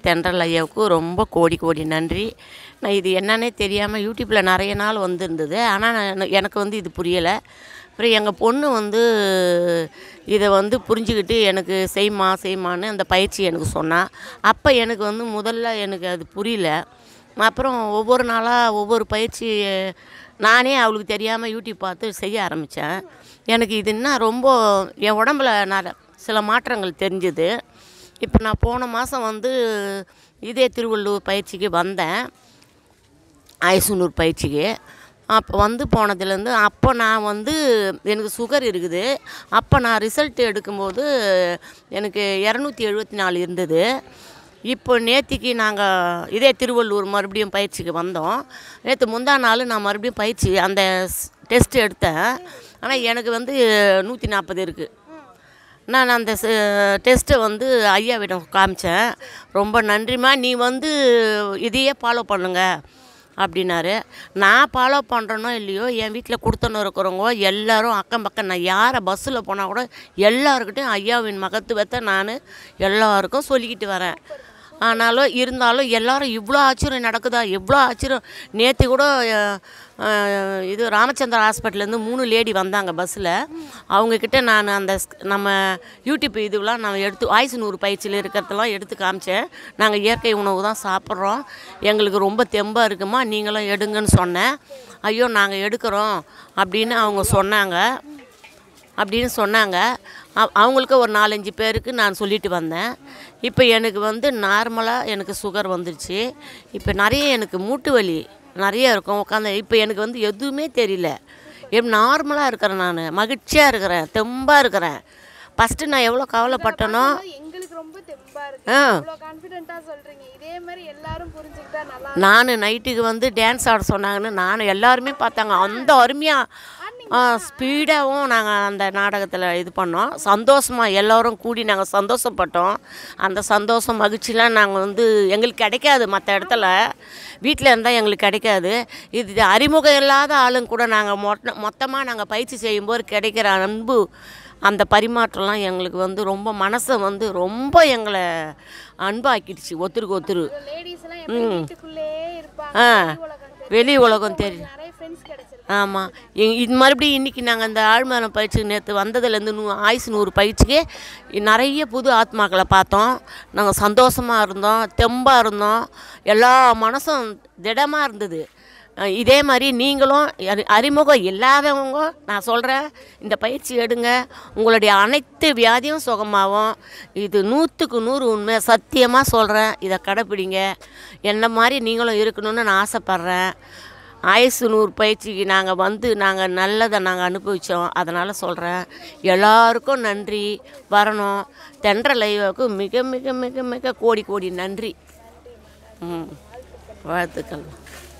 தென்றல் ஐயாவுக்கு ரொம்ப கோடி கோடி நன்றி நான் இது என்னன்னே தெரியாமல் யூடியூப்பில் நிறைய நாள் வந்திருந்தது ஆனால் நான் எனக்கு வந்து இது புரியலை அப்புறம் எங்கள் பொண்ணு வந்து இதை வந்து புரிஞ்சுக்கிட்டு எனக்கு செய்மா செய்மான்னு அந்த பயிற்சி எனக்கு சொன்னா அப்போ எனக்கு வந்து முதல்ல எனக்கு அது புரியல அப்புறம் ஒவ்வொரு நாளாக ஒவ்வொரு பயிற்சி நானே அவளுக்கு தெரியாமல் யூடியூப் பார்த்து செய்ய ஆரம்பித்தேன் எனக்கு இது என்ன ரொம்ப என் உடம்புல நான் சில மாற்றங்கள் தெரிஞ்சுது இப்போ நான் போன மாதம் வந்து இதே திருவள்ளூர் பயிற்சிக்கு வந்தேன் ஐசனூர் பயிற்சிக்கு அப்போ வந்து போனதுலேருந்து அப்போ நான் வந்து எனக்கு சுகர் இருக்குது அப்போ நான் ரிசல்ட் எடுக்கும்போது எனக்கு இரநூத்தி எழுபத்தி நாலு இருந்தது இப்போ நேத்திக்கு நாங்கள் இதே திருவள்ளூர் மறுபடியும் பயிற்சிக்கு வந்தோம் நேற்று முந்தா நாள் நான் மறுபடியும் பயிற்சி அந்த டெஸ்ட் எடுத்தேன் ஆனால் எனக்கு வந்து நூற்றி நாற்பது இருக்குது நான் அந்த டெஸ்ட்டை வந்து ஐயாவிடம் காமிச்சேன் ரொம்ப நன்றிம்மா நீ வந்து இதையே ஃபாலோ பண்ணுங்க அப்படின்னாரு நான் ஃபாலோ பண்ணுறேனோ இல்லையோ என் வீட்டில் கொடுத்தனும் இருக்கிறவங்க எல்லாரும் அக்கம் பக்கம் நான் யாரை பஸ்ஸில் போனால் கூட எல்லாருக்கிட்டையும் ஐயாவின் மகத்துவத்தை நான் எல்லாருக்கும் சொல்லிக்கிட்டு வரேன் ஆனாலும் இருந்தாலும் எல்லாரும் இவ்வளோ ஆச்சரியம் நடக்குதா எவ்வளோ ஆச்சரியம் நேற்று கூட அஹ், அஹ், இது ராமச்சந்திரா ஹாஸ்பிட்டல்லேருந்து மூணு லேடி வந்தாங்க பஸ்ஸில் அவங்கக்கிட்ட நான் அந்த ஸ்- நம்ம யூடியூப் இதுவெலாம் நான் எடுத்து ஆயுசு நூறு பயிற்சியில் இருக்கிறதெல்லாம் எடுத்து காமிச்சேன் நாங்கள் இயற்கை உணவு தான் சாப்பிட்றோம் எங்களுக்கு ரொம்ப தெம்பாக இருக்குமா நீங்களும் எடுங்கன்னு சொன்னேன் ஐயோ நாங்கள் எடுக்கிறோம் அப்படின்னு அவங்க சொன்னாங்க அப்படின்னு சொன்னாங்க அவ- அவங்களுக்கு ஒரு நாலஞ்சு பேருக்கு நான் சொல்லிட்டு வந்தேன் இப்போ எனக்கு வந்து நார்மலாக எனக்கு சுகர் வந்துருச்சு இப்போ நிறைய எனக்கு மூட்டு வலி நிறைய இருக்கும் உட்காந்து இப்போ எனக்கு வந்து எதுவுமே தெரியல எப் நார்மலாக இருக்கிறேன் நான் மகிழ்ச்சியாக இருக்கிறேன் தெம்பாக இருக்கிறேன் ஃபஸ்ட்டு நான் எவ்வளோ கவலைப்பட்டனோ எங்களுக்கு ரொம்ப தெம்பா இருக்கு ஆ இவ்வளோ கான்ஃபிடென்ட்டா சொல்றீங்க இதே மாதிரி எல்லாரும் புரிஞ்சுக்கிட்டா நல்லா நான் நைட்டுக்கு வந்து டான்ஸ் ஆட சொன்னாங்கன்னு நான் எல்லாருமே பார்த்தாங்க அந்த அருமையாக ஸ்பீடாகவும் நாங்கள் அந்த நாடகத்தில் இது பண்ணோம் சந்தோஷமாக எல்லோரும் கூடி நாங்கள் சந்தோஷப்பட்டோம் அந்த சந்தோஷம் மகிழ்ச்சிலாம் நாங்கள் வந்து எங்களுக்கு கிடைக்காது மற்ற இடத்துல வீட்டில் இருந்தால் எங்களுக்கு கிடைக்காது இது அறிமுகம் இல்லாத ஆளுங்க கூட நாங்கள் மொத்த மொத்தமாக நாங்கள் பயிற்சி செய்யும்போது கிடைக்கிற அன்பு அந்த பரிமாற்றம்லாம் எங்களுக்கு வந்து ரொம்ப மனசை வந்து ரொம்ப எங்களை அன்பாக்கிடுச்சு ஒத்துருக்கு ஒத்துரு லேடிஸ் எல்லாம் எப்படி வீட்டுக்குள்ளேயே இருப்பாங்க ஆ வெளி உலகம் தெரியும். வெளி உலகம் தெரியும் நிறைய ஃப்ரெண்ட்ஸ் கிடைச்சிருக்கு ஆமாம் இது மறுபடியும் இன்றைக்கி நாங்கள் அந்த ஆழ்மன பயிற்சி நேற்று வந்ததுலேருந்து நூ ஆயுசு நூறு பயிற்சிக்கு நிறைய புது ஆத்மாக்களை பார்த்தோம் நாங்கள் சந்தோஷமாக இருந்தோம் தெம்பாக இருந்தோம் எல்லா மனசும் திடமாக இருந்தது அஹ் இதே மாதிரி நீங்களும் அறி- அறிமுகம் இல்லாதவங்க நான் சொல்கிறேன் இந்த பயிற்சி எடுங்க உங்களுடைய அனைத்து வியாதியும் சுகமாகும் இது நூற்றுக்கு நூறு உண்மை சத்தியமாக சொல்கிறேன் இதை கடைப்பிடிங்க என்ன மாதிரி நீங்களும் இருக்கணும்னு நான் ஆசைப்பட்றேன் ஆயுசு நூறு பயிற்சிக்கு நாங்கள் வந்து நாங்கள் நல்லதை நாங்கள் அனுபவித்தோம் அதனால் சொல்கிறேன் எல்லாருக்கும் நன்றி வரணும் தென்றல் ஐயாவுக்கு மிக மிக மிக மிக கோடி கோடி நன்றி ம் வாழ்த்துக்கள்